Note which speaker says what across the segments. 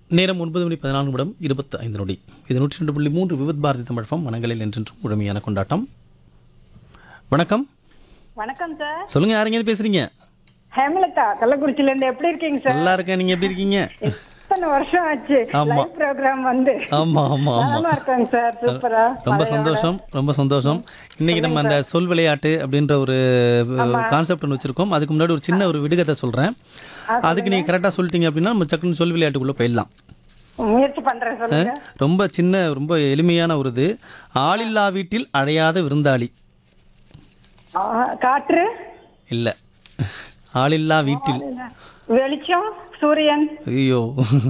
Speaker 1: நேரம் ஒன்பது மணி பதினான்கு நிமிடம் இருபத்தி ஐந்து நொடி இது நூற்றி ரெண்டு புள்ளி மூன்று விவித் பாரதி தமிழகம் மனங்களில் என்றென்றும் முழுமையான கொண்டாட்டம் வணக்கம்
Speaker 2: வணக்கம் சார்
Speaker 1: சொல்லுங்க யாருங்க பேசுறீங்க
Speaker 2: ஹேமலதா கள்ளக்குறிச்சில இருந்து எப்படி இருக்கீங்க சார்
Speaker 1: நல்லா இருக்கேன் நீங்க எப்படி இருக்கீங்க
Speaker 2: எத்தனை வருஷம் ஆச்சு
Speaker 1: ஆமா.
Speaker 2: லைவ் ப்ரோக்ராம் வந்து
Speaker 1: ஆமா ஆமா ஆமா
Speaker 2: நலமா இருக்காங்க சார் சூப்பரா
Speaker 1: ரொம்ப சந்தோஷம் ரொம்ப சந்தோஷம் இன்னைக்கு நம்ம அந்த சொல் விளையாட்டு அப்படின்ற ஒரு கான்செப்ட் ஒன்று வச்சிருக்கோம் அதுக்கு முன்னாடி ஒரு சின்ன ஒரு விடுகதை சொல்றேன் அதுக்கு நீங்க கரெக்டாக சொல்லிட்டீங்க அப்படின்னா நம்ம சக்குன்னு சொல் விளையாட்டுக்குள்ள போயிடலாம்
Speaker 2: முயற்சி பண்றேன் சொல்லுங்க
Speaker 1: ரொம்ப சின்ன ரொம்ப எளிமையான ஒரு இது ஆளில்லா வீட்டில் அழையாத விருந்தாளி
Speaker 2: ஆ, காற்று
Speaker 1: இல்லை ஆளில்லா வீட்டில்
Speaker 2: வெளிச்சம் சூரியன்
Speaker 1: ஐயோ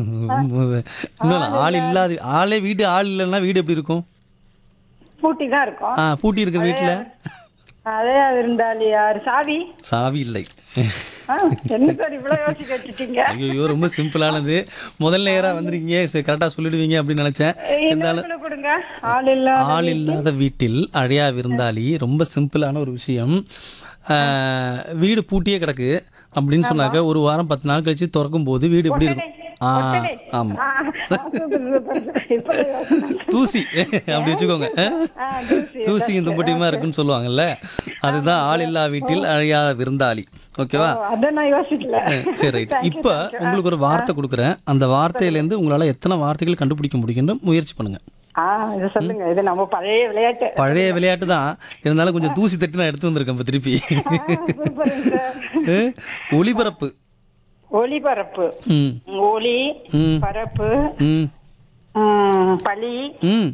Speaker 1: இன்னும் ஆள் இல்லாத ஆளே வீடு ஆள் இல்லைன்னா வீடு எப்படி இருக்கும்
Speaker 2: பூட்டி தான் இருக்கும்
Speaker 1: ஆ பூட்டி இருக்கிற வீட்டில்
Speaker 2: அதே இருந்தாலி யார் சாவி
Speaker 1: சாவி இல்லை
Speaker 2: ஆ, என்ன சார் இவ்வளவு யோசிக்க வச்சுட்டீங்க
Speaker 1: ஐயோ ரொம்ப சிம்பிளானது முதல் நேராக வந்திருக்கீங்க கரெக்டாக சொல்லிடுவீங்க அப்படின்னு நினச்சேன் இருந்தாலும்
Speaker 2: இன்னொரு கொடுங்க ஆள் இல்ல
Speaker 1: ஆள் இல்லாத வீட்டில் அழையா விருந்தாளி ரொம்ப சிம்பிளான ஒரு விஷயம் ஆஹ், வீடு பூட்டியே கிடக்கு அப்படின்னு சொன்னாக்க ஒரு வாரம் பத்து நாள் கழிச்சு திறக்கும் போது வீடு எப்படி இருக்கும் ஆ ஆமாம்
Speaker 2: ஆ, சூப்பர், சூப்பர், சூப்பர். இப்ப யோசனை.
Speaker 1: தூசி அப்படி வச்சுக்கோங்க
Speaker 2: ஆ, தூசி.
Speaker 1: தூசியும் தும்பட்டியுமா இருக்குன்னு சொல்லுவாங்கல்ல அதுதான் ஆள் இல்லா வீட்டில் அழையாத விருந்தாளி ஓகேவா
Speaker 2: ஓ, அத நான் யோசிக்கல
Speaker 1: சரி ரைட் இப்போ உங்களுக்கு ஒரு வார்த்தை கொடுக்குறேன் அந்த வார்த்தையிலேருந்து உங்களால் எத்தனை வார்த்தைகள் கண்டுபிடிக்க முடியும்னு முயற்சி பண்ணுங்க
Speaker 2: ஆ இது சொல்லுங்க இது நம்ம பழைய விளையாட்டு
Speaker 1: பழைய விளையாட்டு தான் இருந்தாலும் கொஞ்சம் தூசி தட்டி நான் எடுத்து வந்திருக்கேன் இப்போ திருப்பி
Speaker 2: சூப்பருங்க சார்
Speaker 1: அஹ், ஒளிபரப்பு
Speaker 2: ஒளிபரப்பு
Speaker 1: ம்
Speaker 2: ஒளி
Speaker 1: ம்.
Speaker 2: பரப்பு
Speaker 1: ம்
Speaker 2: ம், பளி
Speaker 1: ம்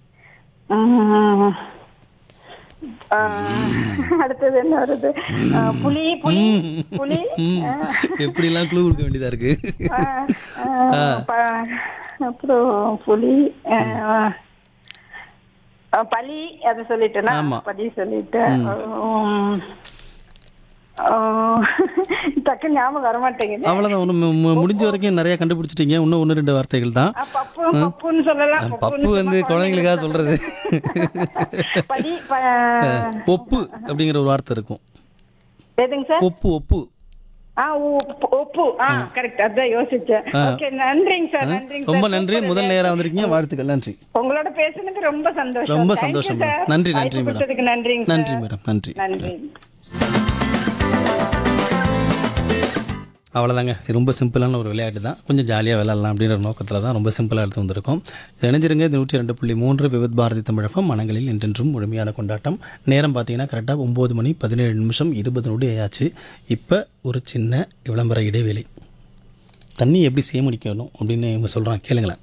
Speaker 2: ம், ஆ, அடுத்தது என்ன வருது ஆ, புலி புலி புலி
Speaker 1: ம் எப்படிலாம் க்ளூ கொடுக்க வேண்டியதாக இருக்கு
Speaker 2: ஆ, ஆ, ப- அப்புறம் புலி ஆ, ஆ, பலி அதை சொல்லிட்டேனா
Speaker 1: ஆமா.
Speaker 2: பலி சொல்லிட்டேன் உம், ஆ, டக்குன்னு ஞாபகம் வர மாட்டேங்குது
Speaker 1: அவ்வளோதான் ஒன்று முடிஞ்ச வரைக்கும் நிறைய கண்டுபிடிச்சிட்டீங்க இன்னும் ஒன்று ரெண்டு வார்த்தைகள் தான்
Speaker 2: ஆ, பப்பு பப்புன்னு சொல்லலாம்
Speaker 1: பப்பு
Speaker 2: பப்புன்னு
Speaker 1: வந்து
Speaker 2: சொன்னா
Speaker 1: குழந்தைங்களுக்காக சொல்றது
Speaker 2: பலி ப-
Speaker 1: ஒப்பு அப்படிங்கிற ஒரு வார்த்தை இருக்கும்
Speaker 2: எதுங்க சார்
Speaker 1: ஒப்பு ஒப்பு
Speaker 2: ஆ உப்பு ஒப்பு ஆ கரெக்ட் அதான் யோசிச்சேன் ஓகே நன்றிங்க சார் நன்றிங்க
Speaker 1: ரொம்ப
Speaker 2: சார்.
Speaker 1: நன்றி முதல் நேரம் வந்திருக்கீங்க வாழ்த்துக்கள் நன்றி
Speaker 2: உங்களோட பேசுனதுக்கு ரொம்ப சந்தோஷம்
Speaker 1: ரொம்ப
Speaker 2: Thank you,
Speaker 1: சந்தோஷம்
Speaker 2: sir.
Speaker 1: மேடம் நன்றி நன்றி
Speaker 2: வாய்ப்பு
Speaker 1: மேடம்
Speaker 2: கொடுத்ததுக்கு நன்றிங்க
Speaker 1: நன்றி
Speaker 2: sir.
Speaker 1: மேடம் நன்றி
Speaker 2: நன்றி
Speaker 1: அவ்வளோதாங்க இது ரொம்ப சிம்பிளான ஒரு விளையாட்டு தான் கொஞ்சம் ஜாலியாக விளையாடலாம் அப்படின்ற நோக்கத்தில் தான் ரொம்ப சிம்பிளாக எடுத்து வந்திருக்கோம் இணைஞ்சிருங்க இது நூற்றி ரெண்டு புள்ளி மூன்று விவித் பாரதி தமிழகம் மனங்களில் என்றென்றும் முழுமையான கொண்டாட்டம் நேரம் பார்த்தீங்கன்னா கரெக்டாக ஒம்பது மணி பதினேழு நிமிஷம் இருபது நொடி ஆயாச்சு இப்போ ஒரு சின்ன விளம்பர இடைவேளை தண்ணி எப்படி சேமிக்கணும் அப்படின்னு இவங்க சொல்கிறாங்க கேளுங்களேன்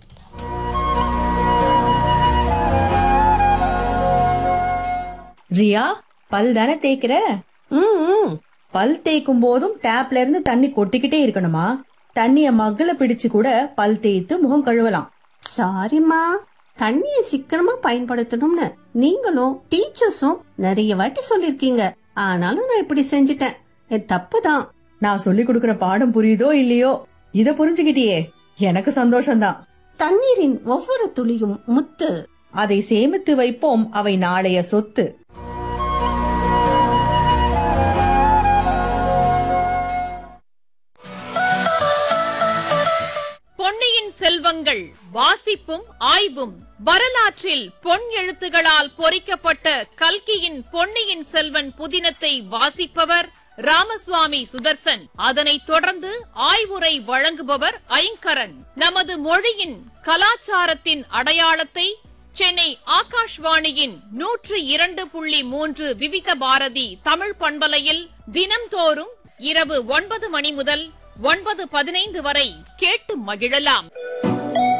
Speaker 3: ரியா பல் தானே தேய்க்கிற
Speaker 4: ம்
Speaker 3: பல் தேய்க்கும் போதும் டேப்ல இருந்து தண்ணி கொட்டிக்கிட்டே இருக்கணுமா தண்ணிய மக்குல பிடிச்சு கூட பல் தேய்த்து முகம் கழுவலாம்
Speaker 4: சாரிம்மா தண்ணியை சிக்கனமா பயன்படுத்தணும்னு நீங்களும் டீச்சர்ஸும் நிறைய வாட்டி சொல்லிருக்கீங்க ஆனாலும் நான் இப்படி செஞ்சிட்டேன் என் தப்பு தான்
Speaker 3: நான் சொல்லி கொடுக்கிற பாடம் புரியுதோ இல்லையோ இத புரிஞ்சுக்கிட்டியே எனக்கு சந்தோஷம்தான்
Speaker 4: தண்ணீரின் ஒவ்வொரு துளியும் முத்து
Speaker 3: அதை சேமித்து வைப்போம் அவை நாளைய சொத்து
Speaker 5: பொன்னியின் செல்வங்கள் வாசிப்பும் ஆய்வும் வரலாற்றில் பொன் எழுத்துகளால் பொறிக்கப்பட்ட கல்கியின் பொன்னியின் செல்வன் புதினத்தை வாசிப்பவர் ராமசுவாமி சுதர்சன் அதனைத் தொடர்ந்து ஆய்வுரை வழங்குபவர் ஐங்கரன் நமது மொழியின் கலாச்சாரத்தின் அடையாளத்தை சென்னை ஆகாஷ்வாணியின் நூற்று இரண்டு புள்ளி மூன்று விவித பாரதி தமிழ் பண்பலையில் தினம்தோறும் இரவு ஒன்பது மணி முதல் ஒன்பது பதினைந்து வரை கேட்டு மகிழலாம்